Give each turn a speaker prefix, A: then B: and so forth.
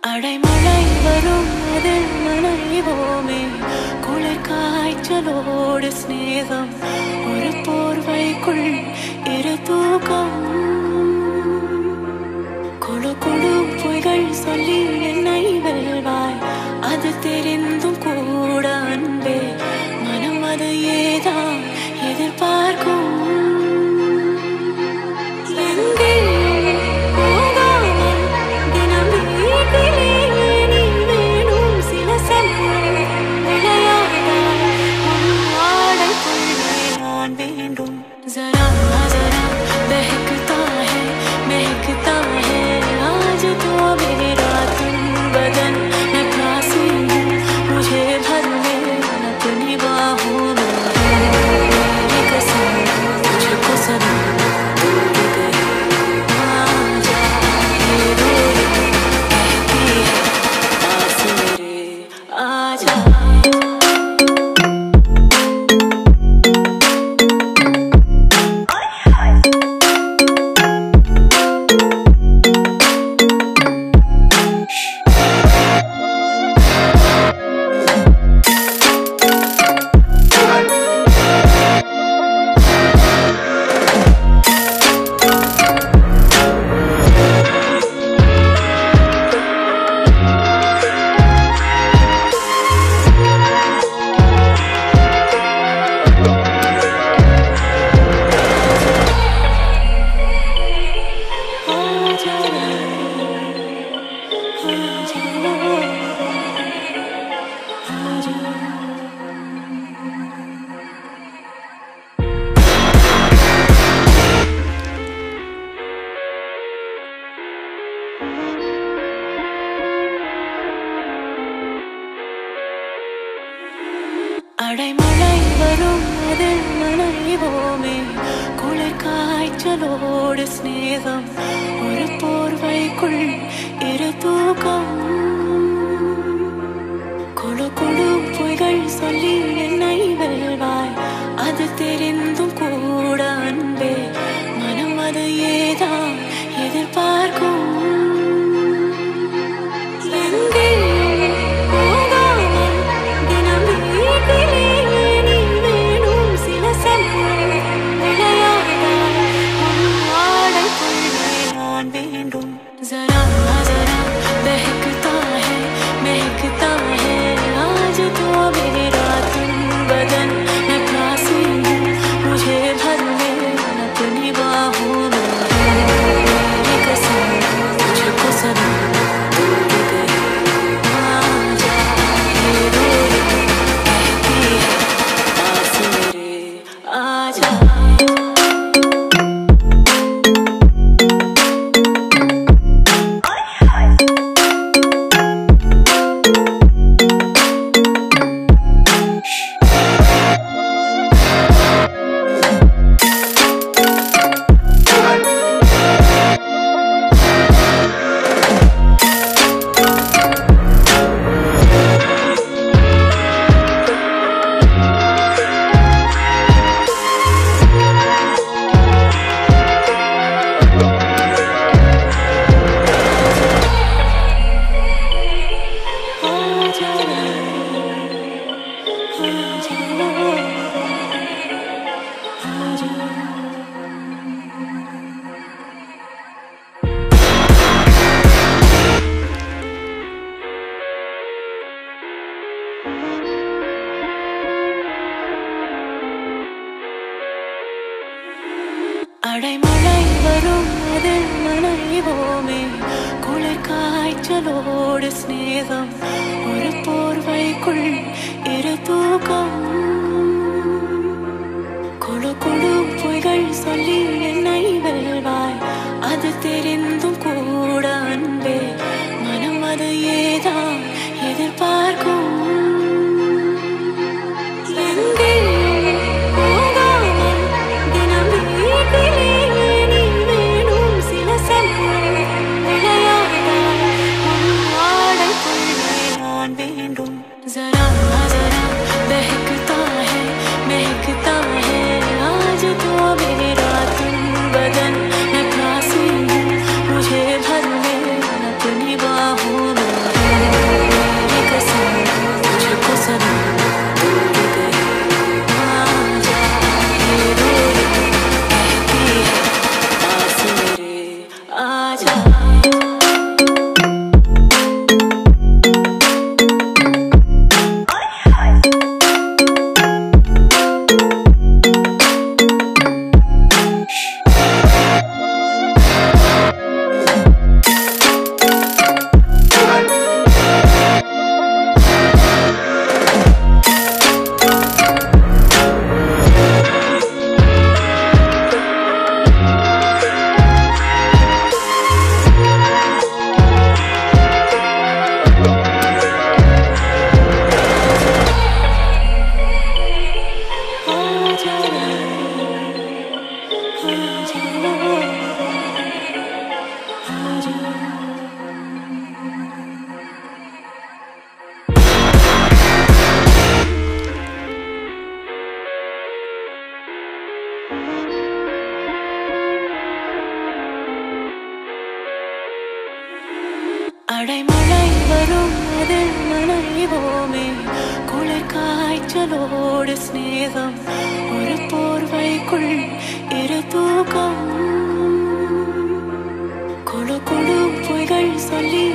A: அடைமழை வரும் அதில் நனைவோமே குளிர் காய்ச்சலோடு சிநேகம் ஒரு போர்வைக்குள் இரு தூக்கம் கொடு கொடு பொய்கள் சொல்லி என்னை வெல்வாய் அது தெரிந்தும் கூட அன்பே மனம் அது ஏதான் எதிர்பார்க்கும் எங்கே போகாமல் தினம் வீட்டிலே நீ வேணும் சில சமயம் விளையாடாய் உன் ஆடைக்குள்ளே நான் வேண்டும் जरा जरा बहकता है महकता है आज तो मेरा तन बदन मैं प्यासी हूँ मुझे भर ले अपनी बाहों में मेरी कसम मुझको सनम दूर गई आजा ये रोए कहती है पास मेरे आजा அடைமழை வரும் அதில் நனைவோமே குளிர் காய்ச்சலோடு சிநேகம் ஒரு போர்வைக்குள் இரு தூக்கம் கொடு கொடு பொய்கள் சொல்லி என்னை வெல்வாய் அது தெரிந்தும் கூட அன்பே மனம் அது ஏதான் எதிர்பார்க்கும் எங்கே போகாமல் தினம் வீட்டிலே நீ வேணும் சில சமயம் விளையாடாய் உன் ஆடைக்குள்ளே நான் வேண்டும் जरा जरा बहकता है महकता है आज तो मेरा तन बदन मैं प्यासी हूँ मुझे भर ले अपनी बाहों में मेरी कसम मुझको सनम दूर गई आजा ये रोए कहती है पास मेरे आजा அடைமழை வரும் அதில் நனைவோமே குளிர் காய்ச்சலோடு சிநேகம் ஒரு போர்வைக்குள் இரு தூக்கம் கொடு கொடு பொய்கள் சொல்லி என்னை வெல்வாய் அது தெரிந்தும் கூட அன்பே மனம் அது ஏதான் எதிர்பார்க்கும் எங்கே போகாமல் தினம் வீட்டிலே நீ வேணும் சில சமயம் விளையாடாய் உன் ஆடைக்குள்ளே நான் வேண்டும் जरा जरा बहकता है महकता है आज तो मेरा तन बदन मैं प्यासी हूँ அடைமழை வரும் அதில் நனைவோமே குளிர் காய்ச்சலோடு சிநேகம் ஒரு போர்வைக்குள் இரு தூக்கம் கொடு கொடு பொய்கள் சொல்லி